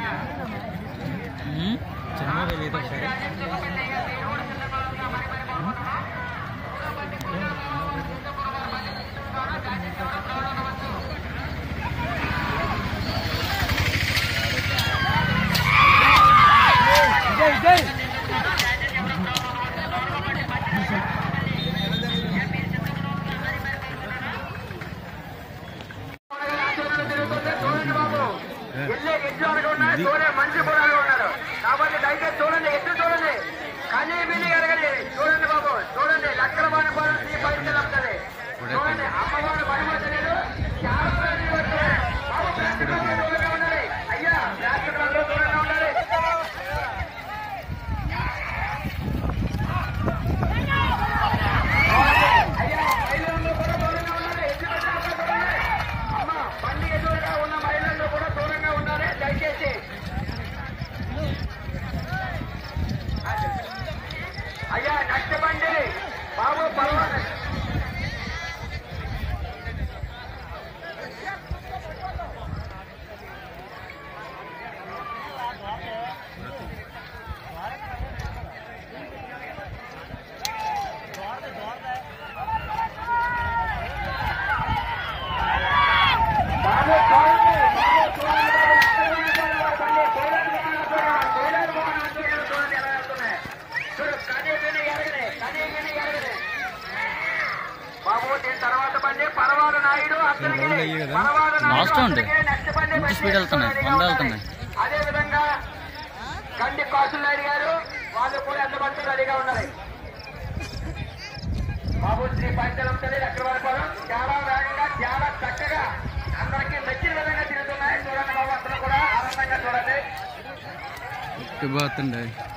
Cinema తెలియదు ఒకసారి ఎల్లే ఎడ్లు అనగా ఉన్నాయి చూడే మంచి పొలాలు ఉన్నారు కాబట్టి దయచేసి చూడండి ఎట్లు చూడండి కనీ బిల్లి ఎరగండి చూడండి బాబు చూడండి లక్షల వాడి పొలం ఈ పైసలు వస్తుంది చూడండి అమ్మవారు పనిమతలేదు చాలా మంది వస్తున్నారు. బాబు ప్లాస్టిక్ రంగులో దూరంగా ఉండాలి అయ్యా ప్లాస్టిక్ రంగులో దూరంగా ఉండాలి అయ్యా మహిళల్లో కూడా దూరంగా ఉండాలి ఎడ్లు పెట్టాలి చూడండి అమ్మ బండి ఎదురుగా ఉన్న మహిళల్లో కూడా దూరంగా ఉండాలి దయచేసి అయ్యా నష్టబండి బాబు పర్వాలేదు బాబు చూడండి బాబు చూడండి బాబు నష్టబండి చూడండి బండి కోయిలాడు భవన్ చూడండి చూడండి ఎలా వెళ్తున్నాయి చూడు కనీ విని ఎరగని కనీ విని ఎరగని బాబు దీని తర్వాత బండి పరవాడు నాయుడు అతనికి రోడ్లు అయ్యాయి కదా? పరవాడు నాయుడు లాస్ట్ ఉంది. అతనికి నెక్స్ట్ బండి మంచి స్పీడ్ వెళ్తున్నాయి, రెడీగా వంద ఉన్నాయి. వెళ్తున్నాయి. అదే విధంగా గండి కాసులనాయుడు గారు వాళ్ళు కూడా ఎంత బండి రెడీగా ఉన్నారు బాబు శ్రీ పంచలం తల్లి చక్రవర్తిపురం చాలా వేగంగా చాలా చక్కగా అందరికీ నచ్చిన విధంగా తిరుగుతున్నాయి చూడండి బాబు అందరూ కూడా ఆనందంగా చూడండి పోతుండే